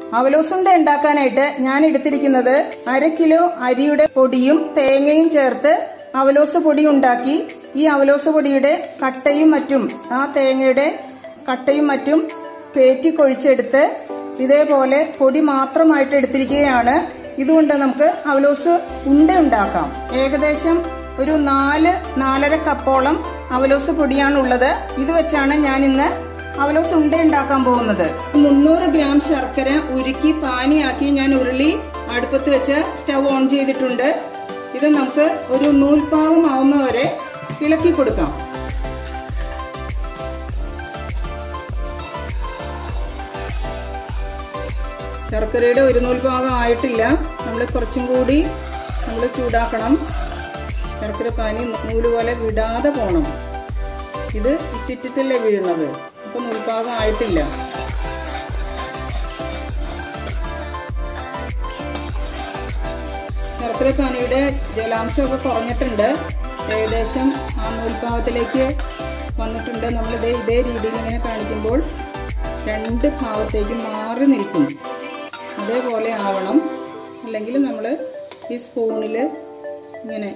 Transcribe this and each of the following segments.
അവലോസുണ്ട ഉണ്ടാക്കാനായിട്ട് ഞാൻ എടുത്തിരിക്കുന്നത് അര കിലോ അരിയുടെ പൊടിയും തേങ്ങയും ചേർത്ത് അവലോസ് പൊടി ഉണ്ടാക്കി ഈ അവലോസ് പൊടിയുടെ കട്ടയും മറ്റും ആ തേങ്ങയുടെ കട്ടയും മറ്റും പേറ്റി കൊഴിച്ചെടുത്ത് ഇതേപോലെ പൊടി മാത്രമായിട്ട് എടുത്തിരിക്കുകയാണ് ഇതുകൊണ്ട് നമുക്ക് അവലോസ് ഉണ്ട ഉണ്ടാക്കാം ഏകദേശം ഒരു നാല് നാലര കപ്പോളം അവലോസ് പൊടിയാണുള്ളത് ഇത് വെച്ചാണ് ഞാൻ ഇന്ന് അവലോസ് ഉണ്ട ഉണ്ടാക്കാൻ പോകുന്നത് മുന്നൂറ് ഗ്രാം ശർക്കര ഉരുക്കി പാനിയാക്കി ഞാൻ ഉരുളി അടുപ്പത്ത് വെച്ച് സ്റ്റൗ ഓൺ ചെയ്തിട്ടുണ്ട് ഇത് നമുക്ക് ഒരു നൂൽപാകം ആവുന്നവരെ ഇളക്കി കൊടുക്കാം ശർക്കരയുടെ ഒരു നൂൽപാകം ആയിട്ടില്ല നമ്മൾ കുറച്ചും കൂടി നമ്മൾ ചൂടാക്കണം ശർക്കര പാനി നൂല് പോലെ വിടാതെ പോകണം ഇത് ഇറ്റിറ്റിട്ടല്ലേ വീഴുന്നത് അപ്പൊ നൂൽപാകം ആയിട്ടില്ല ശർക്കര പാനിയുടെ ജലാംശമൊക്കെ കുറഞ്ഞിട്ടുണ്ട് ഏകദേശം ആ നൂൽപാകത്തിലേക്ക് വന്നിട്ടുണ്ട് നമ്മളിത് ഇതേ രീതിയിൽ ഇങ്ങനെ കാണിക്കുമ്പോൾ രണ്ട് ഭാഗത്തേക്ക് മാറി നിൽക്കും അതേപോലെ ആവണം അല്ലെങ്കിൽ നമ്മൾ ഈ സ്പൂണിൽ ഇങ്ങനെ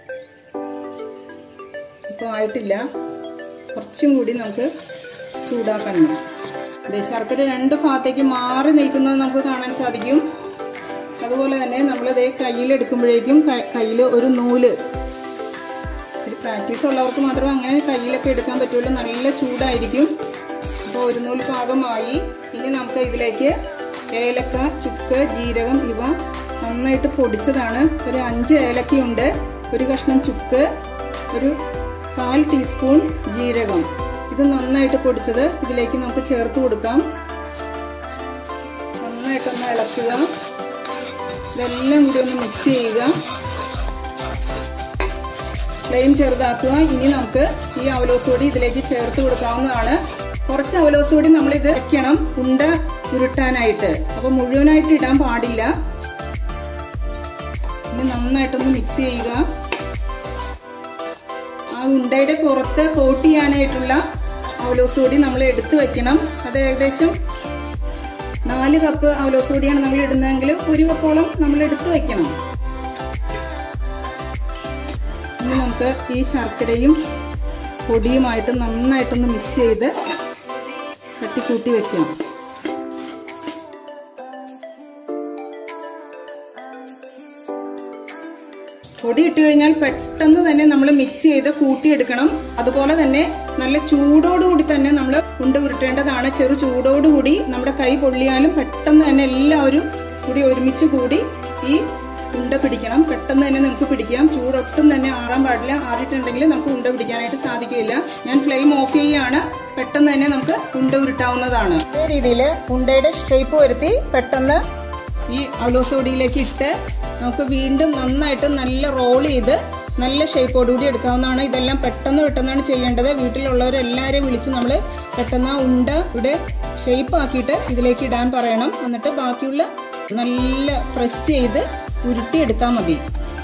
ഇപ്പോൾ ആയിട്ടില്ല കുറച്ചും കൂടി നമുക്ക് ചൂടാക്കണം ഇത് ശർക്കര രണ്ട് ഭാഗത്തേക്ക് മാറി നിൽക്കുന്നത് നമുക്ക് കാണാൻ സാധിക്കും അതുപോലെ തന്നെ നമ്മളിത് കയ്യിലെടുക്കുമ്പോഴേക്കും കയ്യിൽ ഒരു നൂല് ഇത്തിരി പ്രാക്ടീസ് ഉള്ളവർക്ക് മാത്രമേ അങ്ങനെ കയ്യിലൊക്കെ എടുക്കാൻ പറ്റുള്ളൂ നല്ല ചൂടായിരിക്കും അപ്പോൾ ഒരു നൂല് പാകമായി ഇനി നമുക്ക് ഇതിലേക്ക് ഏലക്ക ചുക്ക് ജീരകം ഇവ നന്നായിട്ട് പൊടിച്ചതാണ് ഒരു അഞ്ച് ഏലക്കയുണ്ട് ഒരു കഷ്ണം ചുക്ക് ഒരു കാൽ ടീസ്പൂൺ ജീരകം ഇത് നന്നായിട്ട് പൊടിച്ചത് ഇതിലേക്ക് നമുക്ക് ചേർത്ത് കൊടുക്കാം നന്നായിട്ടൊന്ന് ഇളക്കുക ഇതെല്ലാം കൂടി ഒന്ന് മിക്സ് ചെയ്യുക ഫ്ലെയിം ചെറുതാക്കുക ഇനി നമുക്ക് ഈ അവലോസ് പൊടി ഇതിലേക്ക് ചേർത്ത് കൊടുക്കാവുന്നതാണ് കുറച്ച് അവലോസ് പൊടി നമ്മൾ ഇത് വെക്കണം ഉണ്ട ഉരുട്ടാനായിട്ട് അപ്പൊ മുഴുവനായിട്ട് ഇടാൻ പാടില്ല ഇനി നന്നായിട്ടൊന്ന് മിക്സ് ചെയ്യുക ആ ഉണ്ടയുടെ പുറത്ത് കോട്ട് ചെയ്യാനായിട്ടുള്ള അവലോസ് പൊടി നമ്മൾ എടുത്തു വെക്കണം അത് ഏകദേശം നാല് കപ്പ് അവലോസ് പൊടിയാണ് നമ്മൾ ഇടുന്നതെങ്കിൽ ഒരു കപ്പോളം നമ്മൾ എടുത്തു വെക്കണം ഇനി നമുക്ക് ഈ ശർക്കരയും പൊടിയുമായിട്ട് നന്നായിട്ടൊന്ന് മിക്സ് ചെയ്ത് തട്ടിക്കൂട്ടി വെക്കാം പൊടി ഇട്ട് കഴിഞ്ഞാൽ പെട്ടെന്ന് തന്നെ നമ്മൾ മിക്സ് ചെയ്ത് കൂട്ടിയെടുക്കണം അതുപോലെ തന്നെ നല്ല ചൂടോടുകൂടി തന്നെ നമ്മൾ ഉണ്ട ഉരുട്ടേണ്ടതാണ് ചെറു ചൂടോടുകൂടി നമ്മുടെ കൈ പൊള്ളിയാലും പെട്ടെന്ന് തന്നെ എല്ലാവരും കൂടി ഒരുമിച്ച് കൂടി ഈ ഉണ്ട പിടിക്കണം പെട്ടെന്ന് തന്നെ നമുക്ക് പിടിക്കാം ചൂടൊട്ടും തന്നെ ആറാൻ പാടില്ല ആറിയിട്ടുണ്ടെങ്കിൽ നമുക്ക് ഉണ്ട പിടിക്കാനായിട്ട് സാധിക്കില്ല ഞാൻ ഫ്ലെയിം ഓഫ് ചെയ്യുകയാണ് പെട്ടെന്ന് തന്നെ നമുക്ക് ഉണ്ട ഉരുട്ടാവുന്നതാണ് ഇതേ രീതിയിൽ ഉണ്ടയുടെ ഷേപ്പ് വരുത്തി പെട്ടെന്ന് ഈ അവലോസ് പൊടിയിലേക്ക് ഇട്ട് നമുക്ക് വീണ്ടും നന്നായിട്ട് നല്ല റോൾ ചെയ്ത് നല്ല ഷേപ്പോടുകൂടി എടുക്കാവുന്നതാണ് ഇതെല്ലാം പെട്ടെന്ന് പെട്ടെന്നാണ് ചെയ്യേണ്ടത് വീട്ടിലുള്ളവരെല്ലാവരെയും വിളിച്ച് നമ്മൾ പെട്ടെന്ന് ആ ഉണ്ട ഇവിടെ ഷേപ്പ് ആക്കിയിട്ട് ഇതിലേക്ക് ഇടാൻ പറയണം എന്നിട്ട് ബാക്കിയുള്ള നല്ല പ്രസ് ചെയ്ത് ഉരുട്ടിയെടുത്താൽ മതി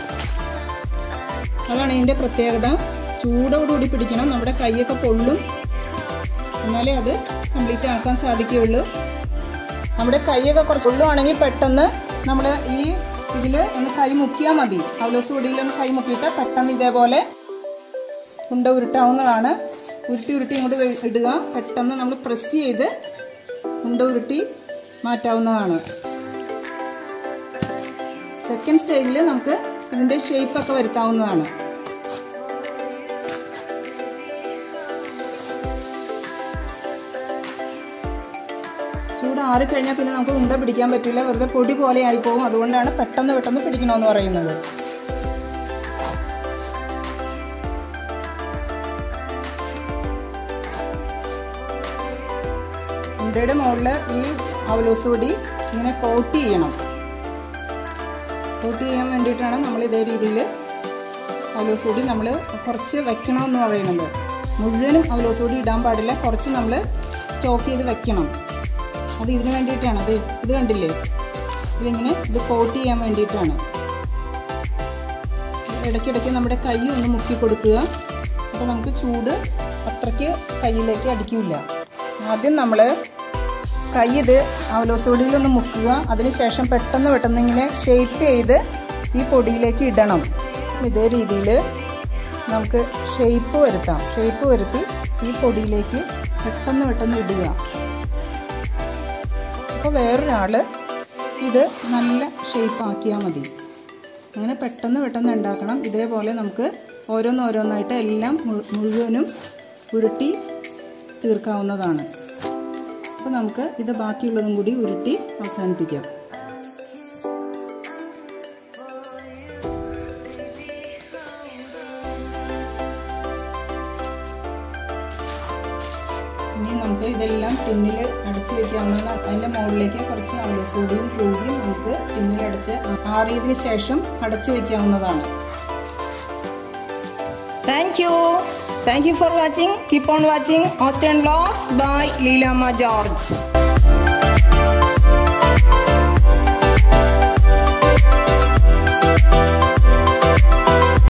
അതാണ് ഇതിൻ്റെ പ്രത്യേകത ചൂടോടുകൂടി പിടിക്കണം നമ്മുടെ കൈയൊക്കെ പൊള്ളും എന്നാലേ അത് കംപ്ലീറ്റ് ആക്കാൻ സാധിക്കുകയുള്ളൂ നമ്മുടെ കൈയൊക്കെ കുറച്ച് ഉള്ളുവാണെങ്കിൽ പെട്ടെന്ന് നമ്മൾ ഈ ഇതിൽ ഒന്ന് കൈ മുക്കിയാൽ മതി അവലോസ് പൊടിയിൽ ഒന്ന് കൈ മുക്കിയിട്ട് പെട്ടെന്ന് ഇതേപോലെ ഉണ്ട ഉരുട്ടാവുന്നതാണ് ഉരുട്ടി ഉരുട്ടി ഇങ്ങോട്ട് ഇടുക പെട്ടെന്ന് നമ്മൾ പ്രസ് ചെയ്ത് ഉണ്ട ഉരുട്ടി മാറ്റാവുന്നതാണ് സെക്കൻഡ് സ്റ്റേജിൽ നമുക്ക് ഇതിൻ്റെ ഷേപ്പൊക്കെ വരുത്താവുന്നതാണ് ചൂട് ആറിക്കഴിഞ്ഞാൽ പിന്നെ നമുക്ക് ഉണ്ട പിടിക്കാൻ പറ്റില്ല വെറുതെ പൊടി പോലെ ആയി പോകും അതുകൊണ്ടാണ് പെട്ടെന്ന് പെട്ടെന്ന് പിടിക്കണമെന്ന് പറയുന്നത് ഉണ്ടയുടെ മുകളിൽ ഈ അവലോസ് പൊടി ഇങ്ങനെ കോട്ട് ചെയ്യണം കോട്ട് ചെയ്യാൻ വേണ്ടിയിട്ടാണ് നമ്മൾ ഇതേ രീതിയിൽ അവലോസ് പൊടി നമ്മൾ കുറച്ച് വെക്കണമെന്ന് പറയുന്നത് മുഴുവനും അവലോസ് പൊടി ഇടാൻ പാടില്ല കുറച്ച് നമ്മൾ സ്റ്റോക്ക് ചെയ്ത് വെക്കണം അത് ഇതിന് വേണ്ടിയിട്ടാണ് അത് ഇത് കണ്ടില്ലേ ഇതിങ്ങനെ ഇത് കോട്ട് ചെയ്യാൻ വേണ്ടിയിട്ടാണ് ഇടയ്ക്കിടയ്ക്ക് നമ്മുടെ കൈ ഒന്ന് മുക്കി കൊടുക്കുക അപ്പോൾ നമുക്ക് ചൂട് അത്രയ്ക്ക് കയ്യിലേക്ക് അടിക്കില്ല ആദ്യം നമ്മൾ കൈ ഇത് അവലോസോടിയിലൊന്ന് മുക്കുക അതിനുശേഷം പെട്ടെന്ന് പെട്ടെന്ന് ഇങ്ങനെ ഷേപ്പ് ചെയ്ത് ഈ പൊടിയിലേക്ക് ഇടണം ഇതേ രീതിയിൽ നമുക്ക് ഷേപ്പ് വരുത്താം ഷേപ്പ് വരുത്തി ഈ പൊടിയിലേക്ക് പെട്ടെന്ന് പെട്ടെന്ന് ഇടുക അപ്പോൾ വേറൊരാൾ ഇത് നല്ല ഷേപ്പ് ആക്കിയാൽ മതി അങ്ങനെ പെട്ടെന്ന് പെട്ടെന്ന് ഉണ്ടാക്കണം ഇതേപോലെ നമുക്ക് ഓരോന്നോരോന്നായിട്ട് എല്ലാം മു- മുഴുവനും ഉരുട്ടി തീർക്കാവുന്നതാണ് അപ്പോൾ നമുക്ക് ഇത് ബാക്കിയുള്ളതും കൂടി ഉരുട്ടി അവസാനിപ്പിക്കാം ഇനി നമുക്ക് ഇതെല്ലാം ടിന്നിൽ അടച്ചു വെക്കാവുന്നതാണ് അതിൻ്റെ മുകളിലേക്ക് കുറച്ച് അവലസൂടിയും തൂകിയും നമുക്ക് ടിന്നിൽ അടച്ച് ആറിയതിനു ശേഷം അടച്ചു വെക്കാവുന്നതാണ് thank you thank you for watching keep on watching ഓസ്റ്റേൺ ബ്ലോഗ്സ് ബൈ ലീലാമ്മ ജോർജ്